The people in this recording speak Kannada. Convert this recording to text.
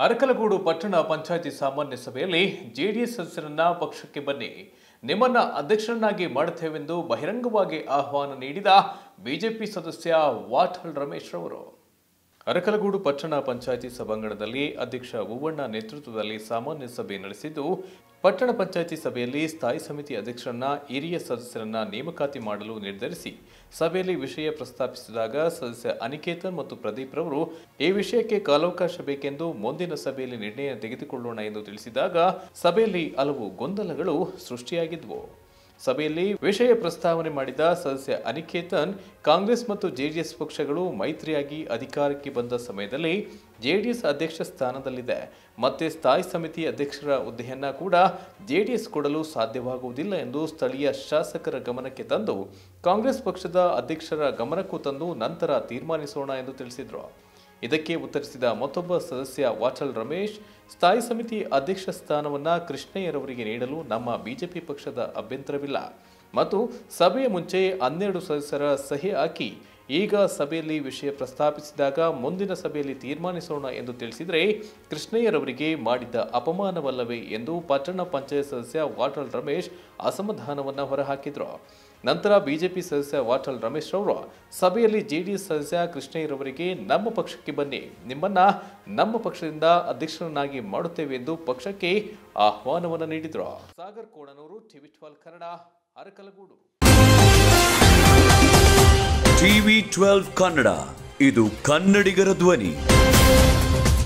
ಅರಕಲಗೂಡು ಪಟ್ಟಣ ಪಂಚಾಯಿತಿ ಸಾಮಾನ್ಯ ಸಭೆಯಲ್ಲಿ ಜೆಡಿಎಸ್ ಸದಸ್ಯರನ್ನ ಪಕ್ಷಕ್ಕೆ ಬನ್ನಿ ನಿಮ್ಮನ್ನ ಅಧ್ಯಕ್ಷರನ್ನಾಗಿ ಮಾಡುತ್ತೇವೆಂದು ಬಹಿರಂಗವಾಗಿ ಆಹ್ವಾನ ನೀಡಿದ ಬಿಜೆಪಿ ಸದಸ್ಯ ವಾಠಲ್ ರಮೇಶ್ ರವರು ಅರಕಲಗೂಡು ಪಟ್ಟಣ ಪಂಚಾಯಿತಿ ಸಭಾಂಗಣದಲ್ಲಿ ಅಧ್ಯಕ್ಷ ಹೂವಣ್ಣ ನೇತೃತ್ವದಲ್ಲಿ ಸಾಮಾನ್ಯ ಸಭೆ ನಡೆಸಿದ್ದು ಪಟ್ಟಣ ಪಂಚಾಯಿತಿ ಸಭೆಯಲ್ಲಿ ಸ್ಥಾಯಿ ಸಮಿತಿ ಅಧ್ಯಕ್ಷರನ್ನ ಹಿರಿಯ ಸದಸ್ಯರನ್ನ ನೇಮಕಾತಿ ಮಾಡಲು ನಿರ್ಧರಿಸಿ ಸಭೆಯಲ್ಲಿ ವಿಷಯ ಪ್ರಸ್ತಾಪಿಸಿದಾಗ ಸದಸ್ಯ ಅನಿಕೇತನ್ ಮತ್ತು ಪ್ರದೀಪ್ ರವರು ಈ ವಿಷಯಕ್ಕೆ ಕಾಲಾವಕಾಶ ಬೇಕೆಂದು ಮುಂದಿನ ಸಭೆಯಲ್ಲಿ ನಿರ್ಣಯ ತೆಗೆದುಕೊಳ್ಳೋಣ ಎಂದು ತಿಳಿಸಿದಾಗ ಸಭೆಯಲ್ಲಿ ಹಲವು ಗೊಂದಲಗಳು ಸೃಷ್ಟಿಯಾಗಿದ್ವು ಸಭೆಯಲ್ಲಿ ವಿಷಯ ಪ್ರಸ್ತಾವನೆ ಮಾಡಿದ ಸದಸ್ಯ ಅನಿಕೇತನ್ ಕಾಂಗ್ರೆಸ್ ಮತ್ತು ಜೆಡಿಎಸ್ ಪಕ್ಷಗಳು ಮೈತ್ರಿಯಾಗಿ ಅಧಿಕಾರಕ್ಕೆ ಬಂದ ಸಮಯದಲ್ಲಿ ಜೆಡಿಎಸ್ ಅಧ್ಯಕ್ಷ ಸ್ಥಾನದಲ್ಲಿದೆ ಮತ್ತೆ ಸ್ಥಾಯಿ ಸಮಿತಿ ಅಧ್ಯಕ್ಷರ ಹುದ್ದೆಯನ್ನ ಕೂಡ ಜೆಡಿಎಸ್ ಕೊಡಲು ಸಾಧ್ಯವಾಗುವುದಿಲ್ಲ ಎಂದು ಸ್ಥಳೀಯ ಶಾಸಕರ ಗಮನಕ್ಕೆ ತಂದು ಕಾಂಗ್ರೆಸ್ ಪಕ್ಷದ ಅಧ್ಯಕ್ಷರ ಗಮನಕ್ಕೂ ತಂದು ನಂತರ ತೀರ್ಮಾನಿಸೋಣ ಎಂದು ತಿಳಿಸಿದರು ಇದಕ್ಕೆ ಉತ್ತರಿಸಿದ ಮತ್ತೊಬ್ಬ ಸದಸ್ಯ ವಾಚಲ್ ರಮೇಶ್ ಸ್ಥಾಯಿ ಸಮಿತಿ ಅಧ್ಯಕ್ಷ ಸ್ಥಾನವನ್ನ ಕೃಷ್ಣಯ್ಯರವರಿಗೆ ನೀಡಲು ನಮ್ಮ ಬಿಜೆಪಿ ಪಕ್ಷದ ಅಭ್ಯಂತರವಿಲ್ಲ ಮತ್ತು ಸಭೆಯ ಮುಂಚೆ ಹನ್ನೆರಡು ಸದಸ್ಯರ ಸಹಿ ಹಾಕಿ ಈಗ ಸಭೆಯಲ್ಲಿ ವಿಷಯ ಪ್ರಸ್ತಾಪಿಸಿದಾಗ ಮುಂದಿನ ಸಭೆಯಲ್ಲಿ ತೀರ್ಮಾನಿಸೋಣ ಎಂದು ತಿಳಿಸಿದರೆ ಕೃಷ್ಣಯ್ಯರವರಿಗೆ ಮಾಡಿದ್ದ ಅಪಮಾನವಲ್ಲವೇ ಎಂದು ಪಟ್ಟಣ ಪಂಚಾಯತ್ ಸದಸ್ಯ ವಾಟಲ್ ರಮೇಶ್ ಅಸಮಾಧಾನವನ್ನ ಹೊರಹಾಕಿದ್ರು ನಂತರ ಬಿಜೆಪಿ ಸದಸ್ಯ ವಾಟಲ್ ರಮೇಶ್ ರವರು ಸಭೆಯಲ್ಲಿ ಜೆಡಿಎಸ್ ಸದಸ್ಯ ಕೃಷ್ಣಯ್ಯರವರಿಗೆ ನಮ್ಮ ಪಕ್ಷಕ್ಕೆ ಬನ್ನಿ ನಿಮ್ಮನ್ನ ನಮ್ಮ ಪಕ್ಷದಿಂದ ಅಧ್ಯಕ್ಷರನ್ನಾಗಿ ಮಾಡುತ್ತೇವೆ ಎಂದು ಪಕ್ಷಕ್ಕೆ ಆಹ್ವಾನವನ್ನು ನೀಡಿದ್ರು Sagar Konanur TV twelve Kannada Arakalagudu TV twelve Kannada ಇದು ಕನ್ನಡಿಗರ ಧ್ವನಿ